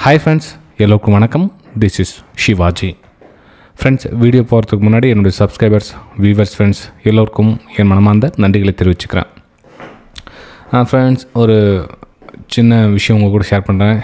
hi friends எல்லோருக்கும் வணக்கம் this is Shivaji friends video போகிறதுக்கு முன்னாடி என்னுடைய சப்ஸ்கிரைபர்ஸ் வியூவர்ஸ் ஃப்ரெண்ட்ஸ் எல்லோருக்கும் என் மனமார்ந்த நன்றிகளை தெரிவிச்சுக்கிறேன் ஃப்ரெண்ட்ஸ் ஒரு சின்ன விஷயம் உங்கள் கூட ஷேர் பண்ணுறேன்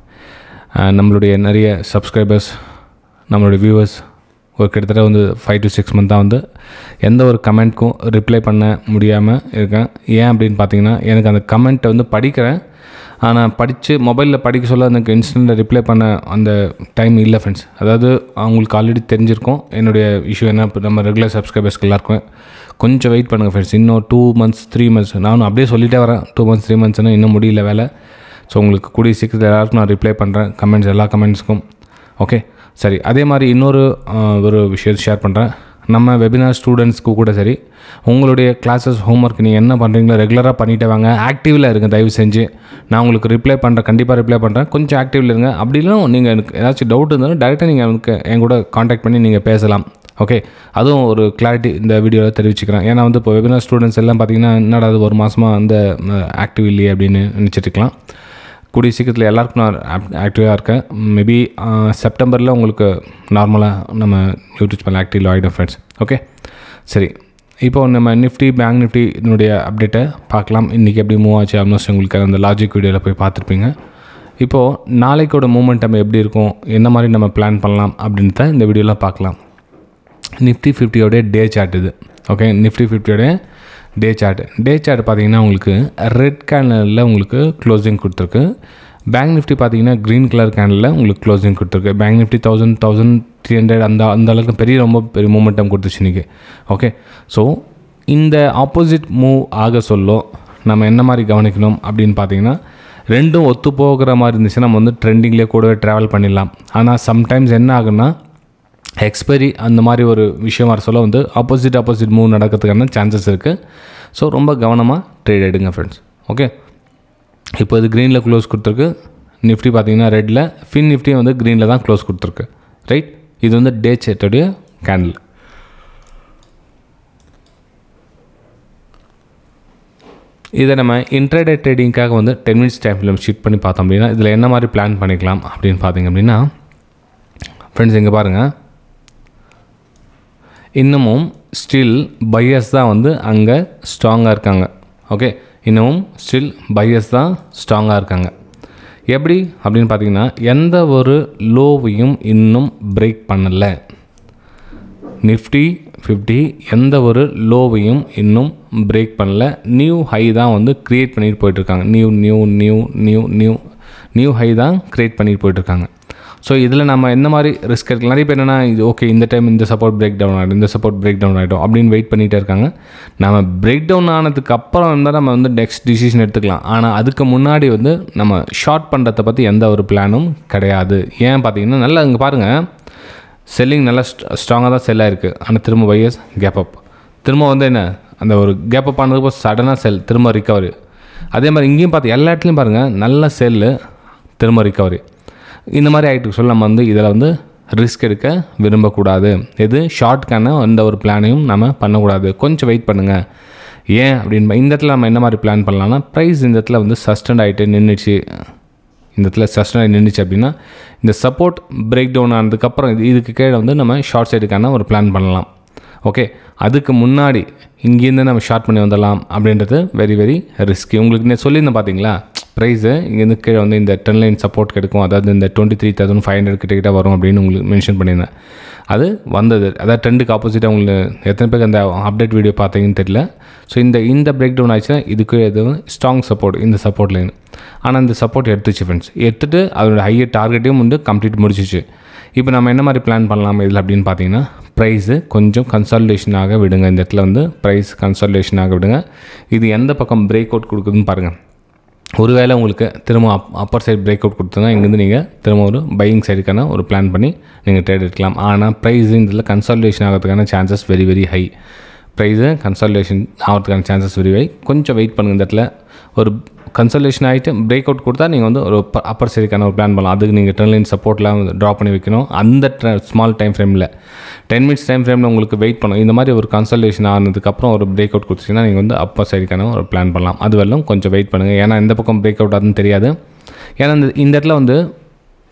நம்மளுடைய நிறைய சப்ஸ்கிரைபர்ஸ் நம்மளுடைய வியூவர்ஸ் ஒரு கிட்டத்தட்ட வந்து ஃபைவ் டு சிக்ஸ் மந்த்தாக வந்து எந்த ஒரு கமெண்ட்க்கும் ரிப்ளை பண்ண முடியாமல் இருக்கேன் ஏன் அப்படின்னு பார்த்தீங்கன்னா எனக்கு அந்த கமெண்ட்டை வந்து படிக்கிறேன் ஆனால் படித்து மொபைலில் படிக்க சொல்ல எனக்கு இன்ஸ்டண்ட்டில் ரிப்ளை பண்ண அந்த டைம் இல்லை ஃப்ரெண்ட்ஸ் அதாவது அவங்களுக்கு ஆல்ரெடி தெரிஞ்சிருக்கும் என்னுடைய இஷ்யூ என்ன இப்போ நம்ம ரெகுலர் சப்ஸ்கிரைபர்ஸ்க்கு எல்லாருக்கும் கொஞ்சம் வெயிட் பண்ணுங்கள் ஃப்ரெண்ட்ஸ் இன்னும் டூ மந்த்ஸ் த்ரீ மந்த்ஸ் நானும் அப்படியே சொல்லிட்டே வரேன் டூ மந்த்ஸ் த்ரீ மந்த்ஸ்னு இன்னும் முடியல வேலை ஸோ உங்களுக்கு கூடிய சீக்கிரத்தில் எல்லாருக்கும் நான் ரிப்ளை பண்ணுறேன் கமெண்ட்ஸ் எல்லா கமெண்ட்ஸ்க்கும் ஓகே சரி அதே மாதிரி இன்னொரு ஆஹ், ஒரு விஷயத்தை ஷேர் பண்ணுறேன் நம்ம வெபினார் ஸ்டூடெண்ட்ஸ்க்கு கூட சரி உங்களுடைய கிளாஸஸ் ஹோம்ஒர்க் நீங்கள் என்ன பண்ணுறீங்களோ ரெகுலராக பண்ணிட்டே வாங்க ஆக்டிவில் இருங்க தயவு செஞ்சு நான் உங்களுக்கு ரிப்ளை பண்ணுறேன் கண்டிப்பாக ரிப்ளை பண்ணுறேன் கொஞ்சம் ஆக்டிவில் இருங்க அப்படி இல்லைனா நீங்கள் எனக்கு ஏதாச்சும் டவுட் இருந்தாலும் டேரெக்டாக நீங்கள் எனக்கு என் கூட காண்டாக்ட் பண்ணி நீங்கள் பேசலாம் ஓகே அதுவும் ஒரு கிளாரிட்டி இந்த வீடியோவில் தெரிவிச்சுக்கிறேன் ஏன்னா வந்து இப்போ வெபினார் ஸ்டூடெண்ட்ஸ் எல்லாம் பார்த்தீங்கன்னா என்னடா அது ஒரு மாதமாக அந்த ஆக்டிவ் இல்லையே அப்படின்னு நினச்சிட்டு இருக்கலாம் கூடிய சீக்கிரத்தில் எல்லாருக்கும் நான் ஆக்டிவாக இருக்கேன் மேபி செப்டம்பரில் உங்களுக்கு நார்மலாக நம்ம யூடியூப் சேனல் ஆக்டிவில் ஆகிடும் ஃப்ரெண்ட்ஸ் ஓகே சரி இப்போ நம்ம நிஃப்டி பேங்க் நிஃப்டி இதனுடைய அப்டேட்டை பார்க்கலாம் இன்றைக்கி எப்படி மூவ் ஆச்சு ஆல்மோஸ்ட் உங்களுக்கு அந்த லாஜிக் வீடியோவில் போய் பார்த்துருப்பீங்க இப்போது நாளைக்கோட மூமெண்ட் நம்ம எப்படி இருக்கும் என்ன மாதிரி நம்ம பிளான் பண்ணலாம் அப்படின்றத இந்த வீடியோவில் பார்க்கலாம் நிஃப்டி ஃபிஃப்டியோடைய டே சார்ட் இது ஓகே நிஃப்டி ஃபிஃப்டியோடைய டே சார்ட் டே சார்ட் பார்த்தீங்கன்னா உங்களுக்கு ரெட் கேண்டலில் உங்களுக்கு க்ளோசிங் கொடுத்துருக்கு பேங்க் நிஃப்டி பார்த்தீங்கன்னா க்ரீன் கலர் கேண்டலில் உங்களுக்கு க்ளோசிங் கொடுத்துருக்கு bank Nifty thousand thousand three hundred அந்த அந்த அளவுக்கு பெரிய ரொம்ப பெரிய மூமெண்டம் கொடுத்துச்சு இன்றைக்கி ஓகே ஸோ இந்த ஆப்போசிட் மூவ் ஆக சொல்லும் நம்ம என்ன மாதிரி கவனிக்கணும் அப்படின்னு பார்த்தீங்கன்னா ரெண்டும் ஒத்து போகிற மாதிரி இருந்துச்சுன்னா நம்ம வந்து ட்ரெண்டிங்லேயே கூடவே ட்ராவல் பண்ணிடலாம் ஆனால் சம்டைம்ஸ் என்ன ஆகுன்னா எக்ஸ்பைரி அந்த மாதிரி ஒரு விஷயம் வர சொல்ல வந்து ஆப்போசிட் ஆப்போசிட் மூவ் நடக்கிறதுக்கான சான்சஸ் இருக்குது ஸோ ரொம்ப கவனமாக ட்ரேட் எடுங்க ஃப்ரெண்ட்ஸ் ஓகே இப்போ இது க்ரீனில் க்ளோஸ் கொடுத்துருக்கு நிஃப்டி பார்த்தீங்கன்னா ரெட்டில் ஃபின் நிஃப்டியும் வந்து க்ரீனில் தான் க்ளோஸ் கொடுத்துருக்கு ரைட் இது வந்து டே சேட்டோடைய கேண்டில் இதை நம்ம இன்ட்ரடே ட்ரேடிங்காக வந்து ten minutes time film sheet பண்ணி பார்த்தோம் அப்படின்னா இதில் என்ன மாதிரி பிளான் பண்ணிக்கலாம் அப்படின்னு பார்த்தீங்க அப்படின்னா ஃப்ரெண்ட்ஸ் இங்கே பாருங்கள் இன்னமும் ஸ்டில் பையர்ஸ் தான் வந்து அங்கே ஸ்ட்ராங்காக இருக்காங்க ஓகே இன்னமும் ஸ்டில் பையர்ஸ் தான் ஸ்ட்ராங்காக இருக்காங்க எப்படி அப்படின்னு பார்த்தீங்கன்னா எந்த ஒரு லோவையும் இன்னும் பிரேக் பண்ணலை நிஃப்டி ஃபிஃப்டி எந்த ஒரு லோவையும் இன்னும் பிரேக் பண்ணல நியூ ஹை தான் வந்து க்ரியேட் பண்ணிட்டு போயிட்டுருக்காங்க new new new new new new high தான் க்ரியேட் பண்ணிட்டு போயிட்டுருக்காங்க ஸோ இதில் நம்ம என்ன மாதிரி ரிஸ்க் எடுக்கலாம் நிறைய பேர் என்னன்னா இது ஓகே இந்த டைம் இந்த சப்போர்ட் பிரேக் டவுன் ஆகிடும் இந்த சப்போர்ட் பிரேக் டவுன் ஆகிடும் அப்படின்னு வெயிட் பண்ணிகிட்டே இருக்காங்க நம்ம பிரேக் டவுன் ஆனதுக்கு அப்புறம் இருந்தால் நம்ம வந்து நெக்ஸ்ட் டிசிஷன் எடுத்துக்கலாம் ஆனால் அதுக்கு முன்னாடி வந்து நம்ம ஷார்ட் பண்ணுறதை பற்றி எந்த ஒரு பிளானும் கிடையாது ஏன் பார்த்தீங்கன்னா நல்லா இங்கே பாருங்கள் செல்லிங் நல்லா ஸ்ட்ராங்காக தான் செல் ஆயிருக்கு ஆனால் திரும்ப பையர்ஸ் கேப் அப் திரும்ப வந்து என்ன அந்த ஒரு கேப் அப் ஆனதுக்கு சடனாக செல் திரும்ப ரிகவரி அதே மாதிரி இங்கேயும் பார்த்து எல்லா இடத்துலையும் பாருங்கள் நல்ல செல்லு திரும்ப ரிகவரி இந்த மாதிரி ஆகிட்டு சொல்ல நம்ம வந்து இதில் வந்து ரிஸ்க் எடுக்க விரும்பக்கூடாது எது ஷார்ட்கான எந்த ஒரு பிளானையும் நம்ம பண்ணக்கூடாது கொஞ்சம் வெயிட் பண்ணுங்கள் ஏன் அப்படின்னு இந்த இடத்துல நம்ம என்ன மாதிரி பிளான் பண்ணலாம்னா ப்ரைஸ் இந்த இடத்துல வந்து சஸ்டெண்ட் ஆகிட்டு நின்றுச்சு இந்த இடத்துல சஸ்டனாக நின்றுச்சு அப்படின்னா இந்த சப்போர்ட் பிரேக் டவுன் ஆனதுக்கப்புறம் இது இதுக்கு கீழே வந்து நம்ம ஷார்ட் சைடுக்கான ஒரு பிளான் பண்ணலாம் ஓகே அதுக்கு முன்னாடி இங்கேருந்து நம்ம ஷார்ட் பண்ணி வந்துடலாம் அப்படின்றது வெரி வெரி ரிஸ்கி உங்களுக்கு நான் சொல்லியிருந்தேன் பார்த்தீங்களா ப்ரைஸு இங்கேருந்து கீழே வந்து இந்த டென் லைன் சப்போர்ட் கிடைக்கும் அதாவது இந்த twenty three thousand five hundred கிட்ட கிட்ட வரும் அப்படின்னு உங்களுக்கு மென்ஷன் பண்ணியிருந்தேன் அது வந்தது அதாவது ட்ரெண்டுக்கு ஆப்போசிட்டாக உங்களுக்கு எத்தனை பேருக்கு அந்த அப்டேட் வீடியோ பார்த்தீங்கன்னு தெரியல ஸோ இந்த இந்த பிரேக் டவுன் ஆச்சுன்னா இதுக்கு எது ஸ்ட்ராங் சப்போர்ட் இந்த சப்போர்ட் லைன் ஆனால் இந்த சப்போர்ட் எடுத்துச்சு ஃப்ரெண்ட்ஸ் எடுத்துட்டு அதோட ஹையர் டார்கெட்டையும் வந்து கம்ப்ளீட் முடிச்சிச்சு இப்போ நம்ம என்ன மாதிரி பிளான் பண்ணலாம் இதில் அப்படின்னு பார்த்தீங்கன்னா ப்ரைஸு கொஞ்சம் கன்சல்டேஷனாக விடுங்க இந்த இடத்துல வந்து ப்ரைஸ் கன்சல்டேஷனாக விடுங்க இது எந்த பக்கம் பிரேக் அவுட் கொடுக்குதுன்னு பாருங்கள் ஒருவேளை உங்களுக்கு திரும்ப up upper side break out கொடுத்தா இங்கேருந்து நீங்கள் திரும்ப ஒரு பையிங் சைடுக்கான ஒரு பிளான் பண்ணி நீங்கள் ட்ரேட் எடுக்கலாம் ஆனால் ப்ரைஸ் இதில் கன்சல்டேஷன் ஆகிறதுக்கான chances very very high price consultation ஆகிறதுக்கான சான்சஸ் வெரி ஹை கொஞ்சம் வெயிட் பண்ணுங்கள் இந்த இடத்துல ஒரு கன்சல்டேஷன் ஆகிட்டு பிரேக் அவுட் கொடுத்தா நீங்கள் வந்து ஒரு அப்பர் சைடுக்கான ஒரு பிளான் பண்ணலாம் அதுக்கு நீங்கள் டென் லைன் சப்போர்ட்லாம் ட்ரா பண்ணி வைக்கணும் அந்த ஸ்மால் டைம் ஃப்ரேமில் டென் மினிட்ஸ் டைம் ஃப்ரேமில் உங்களுக்கு வெயிட் பண்ணணும் இந்த மாதிரி ஒரு கன்சல்டேஷன் ஆனதுக்கப்புறம் ஒரு பிரேக் அவுட் கொடுத்தீங்கன்னா நீங்கள் வந்து அப்பர் சைடுக்கான ஒரு பிளான் பண்ணலாம் அது வரலும் கொஞ்சம் வெயிட் பண்ணுங்கள் ஏன்னா எந்த பக்கம் பிரேக் அவுட் ஆகுதுன்னு தெரியாது ஏன்னா இந்த இந்த இடத்துல வந்து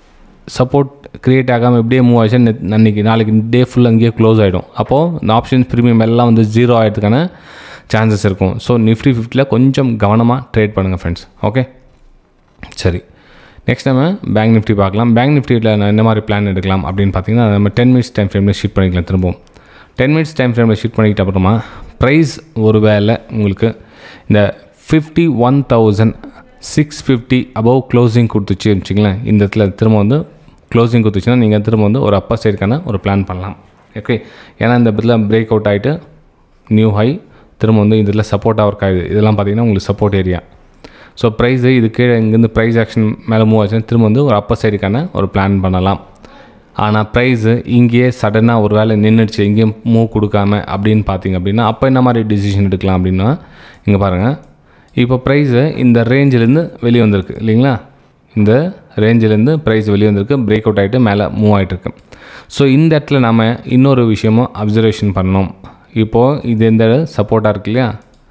சப்போர்ட் க்ரியேட் ஆகாமல் இப்படியே மூவ் ஆச்சு அன்றைக்கி நாளைக்கு டே ஃபுல்லாக அங்கேயே க்ளோஸ் ஆகிடும் அப்போது இந்த ஆப்ஷன்ஸ் ப்ரீமியம் எல்லாம் வந்து ஜீரோ ஆகிறதுக்கான சான்சஸ் இருக்கும் ஸோ நிஃப்டி ஃபிஃப்டியில் கொஞ்சம் கவனமாக ட்ரேட் பண்ணுங்கள் ஃப்ரெண்ட்ஸ் ஓகே சரி நெக்ஸ்ட் நம்ம பேங்க் நிஃப்டி பார்க்கலாம் பேங்க் நிஃப்டியில் நான் என்ன மாதிரி பிளான் எடுக்கலாம் அப்படின்னு பார்த்தீங்கன்னா நம்ம டென் மினிட்ஸ் டைம் ஃப்ரேமில் ஷீட் பண்ணிக்கலாம் திரும்பவும் டென் மினிட்ஸ் டைம் ஃப்ரேமில் ஷீட் பண்ணிக்கிட்ட அப்புறமா ப்ரைஸ் ஒரு வேளை உங்களுக்கு இந்த fifty one thousand six fifty above closing கொடுத்துச்சு வச்சுங்களேன் இந்த இடத்துல திரும்ப வந்து க்ளோசிங் கொடுத்துச்சுன்னா நீங்கள் திரும்ப வந்து ஒரு அப்பர் சைடுக்கான ஒரு பிளான் பண்ணலாம் ஓகே ஏன்னா இந்த இடத்துல பிரேக் அவுட் ஆகிட்டு நியூ ஹை திரும்ப வந்து இதில் சப்போர்ட்டாக ஒர்க் ஆகுது இதெல்லாம் பார்த்தீங்கன்னா உங்களுக்கு சப்போர்ட் ஏரியா ஸோ ப்ரைஸு இது கீழே இங்கேருந்து ப்ரைஸ் ஆக்ஷன் மேலே மூவ் ஆச்சுன்னா திரும்ப வந்து ஒரு அப்பர் சைடுக்கான ஒரு பிளான் பண்ணலாம் ஆனால் ப்ரைஸு இங்கேயே சடனாக ஒரு வேளை நின்றுடுச்சு எங்கேயும் மூவ் கொடுக்காம அப்படின்னு பார்த்தீங்க அப்படின்னா அப்போ என்ன மாதிரி டிசிஷன் எடுக்கலாம் அப்படின்னா இங்கே பாருங்கள் இப்போ ப்ரைஸு இந்த ரேஞ்சிலேருந்து வெளியே வந்திருக்கு இல்லைங்களா இந்த ரேஞ்சிலேருந்து ப்ரைஸ் வெளியே வந்திருக்கு பிரேக் அவுட் ஆகிட்டு மேலே மூவ் ஆகிட்டுருக்கு ஸோ இந்த இடத்துல நம்ம இன்னொரு விஷயமும் அப்சர்வேஷன் பண்ணணும் இப்போது இது எந்த சப்போர்ட்டாக இருக்கு இல்லையா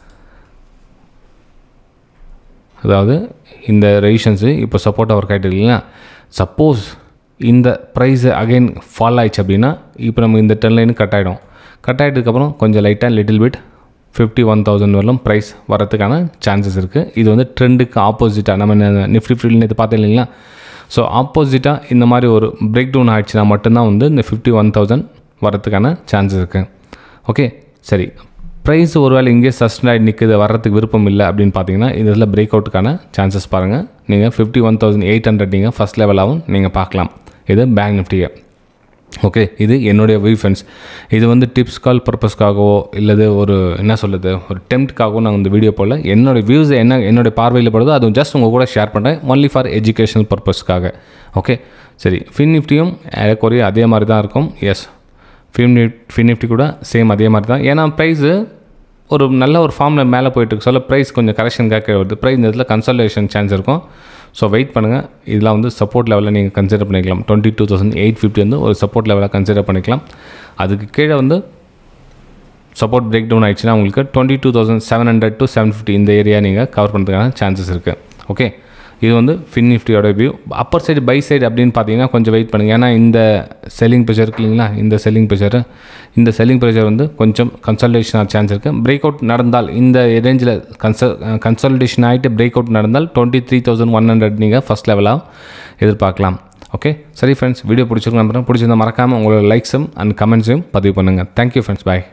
அதாவது இந்த ரெசிஷன்ஸு இப்போ சப்போர்ட்டாக ஒர்க் ஆகிட்டு இல்லைங்களா சப்போஸ் இந்த ப்ரைஸு அகைன் ஃபால் ஆயிடுச்சு அப்படின்னா இப்போ நம்ம இந்த டென் லைனு கட் ஆகிடும் கட் ஆகிட்டதுக்கப்புறம் கொஞ்சம் லைட்டாக little bit fifty one thousand வரலும் ப்ரைஸ் வரதுக்கான சான்சஸ் இருக்குது இது வந்து ட்ரெண்டுக்கு ஆப்போசிட்டாக நம்ம நிஃப்டி ஃபிஃப்டில் நேற்று பார்த்தோம் இல்லைங்களா ஸோ ஆப்போசிட்டாக இந்த மாதிரி ஒரு பிரேக் டவுன் ஆயிடுச்சுன்னா மட்டும்தான் வந்து இந்த ஃபிஃப்டி ஒன் தௌசண்ட் வரதுக்கான சான்சஸ் இருக்குது ஓகே சரி ப்ரைஸ் ஒருவேளை இங்கேயே சஸ்டன் ஆகி நிற்குது வர்றதுக்கு விருப்பம் இல்லை அப்படின்னு பார்த்தீங்கன்னா இதில் பிரேக் அவுட்டுக்கான சான்சஸ் பாருங்கள் நீங்கள் fifty one thousand eight hundred நீங்கள் ஃபஸ்ட் லெவலாகவும் நீங்கள் பார்க்கலாம் இது பேங்க் நிஃப்டியை ஓகே இது என்னுடைய வியூ ஃப்ரெண்ட்ஸ் இது வந்து டிப்ஸ் கால் பர்பஸ்க்காகவோ இல்லது ஒரு என்ன சொல்லுது ஒரு டெம்ப்ட்காகவோ நான் இந்த வீடியோ போல் என்னோடய வியூஸ் என்ன என்னுடைய பார்வையில் படுதோ அது ஜஸ்ட் உங்கள் கூட ஷேர் பண்ணுறேன் ஒன்லி ஃபார் எஜுகேஷனல் பர்பஸ்க்காக ஓகே சரி ஃபின் நிஃப்டியும் ஏறக்குறைய அதே மாதிரி தான் இருக்கும் yes Fin Nifty Fin Nifty கூட சேம் அதே மாதிரி தான் ஏன்னா ப்ரைஸு ஒரு நல்ல ஒரு ஃபார்மில் மேலே போயிட்டு சொல்ல ப்ரைஸ் கொஞ்சம் கரெக்ஷனுக்காக வருது ப்ரைஸ் இந்த இடத்துல கன்சல்டேஷன் சான்ஸ் இருக்கும் ஸோ வெயிட் பண்ணுங்கள் இதெல்லாம் வந்து சப்போர்ட் லெவலில் நீங்கள் கன்சிடர் பண்ணிக்கலாம் twenty two thousand eight fifty வந்து ஒரு சப்போர்ட் லெவலாக கன்சிடர் பண்ணிக்கலாம் அதுக்கு கீழே வந்து சப்போர்ட் பிரேக் டவுன் ஆயிடுச்சுன்னா உங்களுக்கு twenty two thousand seven hundred to seven fifty இந்த ஏரியா நீங்கள் கவர் பண்ணுறதுக்கான சான்சஸ் இருக்குது ஓகே இது வந்து ஃபின் நிஃப்டியோட view upper side buy side அப்படின்னு பார்த்தீங்கன்னா கொஞ்சம் வெயிட் பண்ணுங்கள் ஏன்னா இந்த செல்லிங் ப்ரெஷர் இருக்கு இல்லைங்களா இந்த செல்லிங் ப்ரெஷர் இந்த செல்லிங் ப்ரெஷர் வந்து கொஞ்சம் கன்சல்டேஷன் ஆக சான்ஸ் இருக்குது பிரேக் அவுட் நடந்தால் இந்த ரேஞ்சில் கன்சல் கன்சல்டேஷன் ஆகிட்டு பிரேக் அவுட் நடந்தால் twenty three thousand one hundred நீங்கள் ஃபஸ்ட் லெவலாக எதிர்பார்க்கலாம் ஓகே சரி ஃப்ரெண்ட்ஸ் வீடியோ பிடிச்சிருக்கோம் நம்புறேன் பிடிச்சிருந்தா மறக்காமல் உங்களோட லைக்ஸும் அண்ட் கமெண்ட்ஸையும் பதிவு பண்ணுங்கள் தேங்க்யூ ஃப்ரெண்ட்ஸ் பாய்